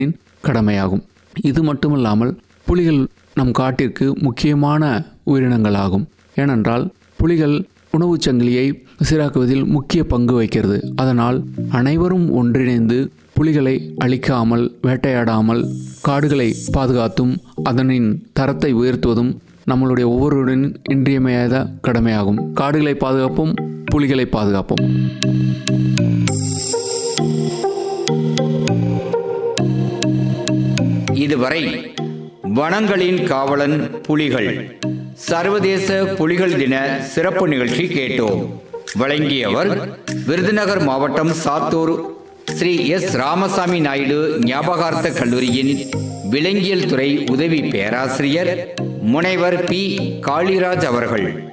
கடமையாகும் இது மட்டுமல்லாமல் புலிகள் நம் காட்டிற்கு முக்கியமான உயிரினங்களாகும் ஏனென்றால் புலிகள் உணவுச் சங்கிலியை சீராக்குவதில் முக்கிய பங்கு வகிக்கிறது அதனால் அனைவரும் ஒன்றிணைந்து புலிகளை அழிக்காமல் வேட்டையாடாமல் காடுகளை பாதுகாத்தும் அதனின் தரத்தை உயர்த்துவதும் நம்மளுடைய ஒவ்வொருவரின் இன்றியமையாத கடமையாகும் காடுகளை பாதுகாப்போம் புலிகளை பாதுகாப்போம் இதுவரை வனங்களின் காவலன் புலிகள் சர்வதேச புலிகள் தின சிறப்பு நிகழ்ச்சி கேட்டோம் வழங்கியவர் விருதுநகர் மாவட்டம் சாத்தூர் ஸ்ரீ எஸ் ராமசாமி நாயுடு ஞாபகார்த்த கல்லூரியின் விலங்கியல் துறை உதவி பேராசிரியர் முனைவர் பி காளிராஜ் அவர்கள்